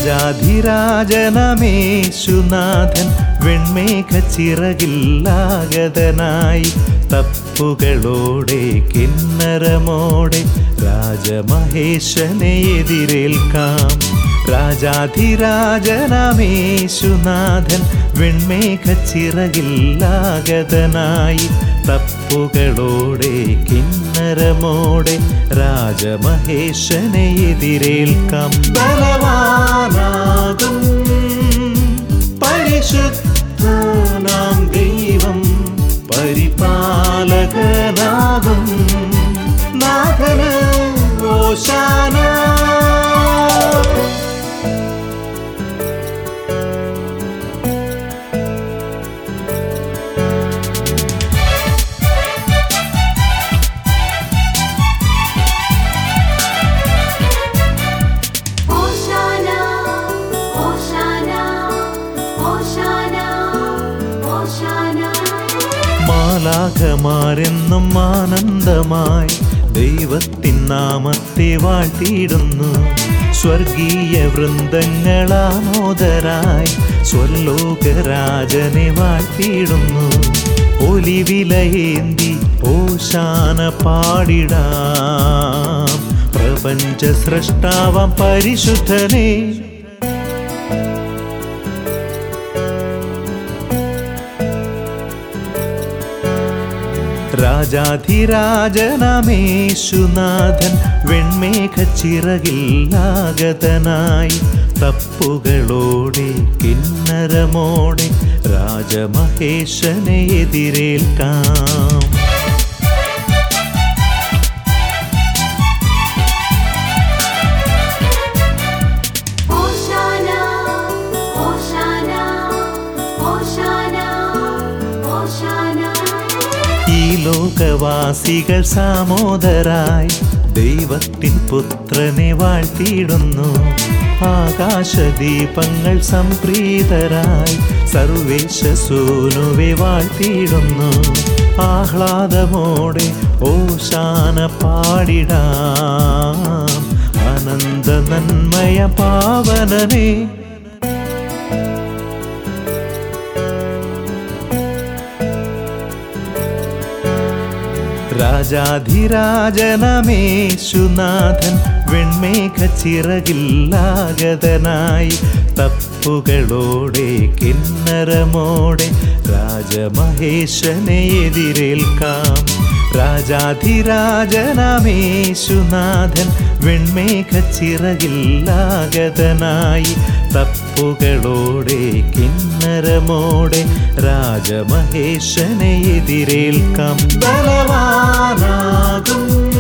രാജാധിരാജനമേശുനാഥൻ വെൺമേഘ ചിറകില്ലാഗതനായി തപ്പുകളോടെ കിന്നരമോടെ രാജമഹേശനെ എതിരേൽക്കാം രാജാധിരാജനമേശുനാഥൻ വെൺമേഘ ചിറകില്ലാഗതനായി തപ്പുകളോടെ കിന്നരമോടെ രാജമഹേശനെ എതിരേൽക്കാം ബലവാനാകും പരിശുദ്ധനാം ദൈവം പരിപാലകനാകും നാഥന് ഓശാന Hosanna, Hosanna, Hosanna, Hosanna. മാലാഖമാരെന്നും ആനന്ദമായി ദൈവത്തിൻ നാമത്തെ വാഴ്ത്തിയിടുന്നു സ്വർഗീയ വൃന്ദങ്ങളാമോദരായി സ്വർലോകരാജനെ വാഴ്ത്തിയിടുന്നു ഒലിവിലയേന്തി ഓശാന പാടിടാം പ്രപഞ്ച സൃഷ്ടാവാം പരിശുദ്ധനെ രാജാധിരാജനമേശുനാഥൻ വെൺമേഘ ചിറകില്ലാഗതനായി തപ്പുകളോടെ കിന്നരമോടെ രാജമഹേശനെ എതിരേൽക്കാം Hosanna, Hosanna, Hosanna, Hosanna. ഈ ലോകവാസികൾ സാമോദരായി ദൈവത്തിൻ പുത്രനെ വാഴ്ത്തിയിടുന്നു ആകാശദീപങ്ങൾ സംപ്രീതരായി സർവേശ സൂനുവെ വാഴ്ത്തിയിടുന്നു ആഹ്ലാദമോടെ ഓശാന പാടിടാം അനന്ത നന്മയ പാവനനെ രാജാധിരാജനമേശുനാഥൻ വെൺമേഘ ചിറകില്ലാഗതനായി തപ്പുകളോടെ കിന്നരമോടെ രാജമഹേശനെ എതിരേൽക്കാം രാജാധിരാജനമേശുനാഥൻ വെൺമേഘ ചിറകില്ലാഗതനായി തപ്പുകളോടെ കിന്നരമോടെ രാജമഹേശനെ എതിരേൽക്കാം ബലവാനാകും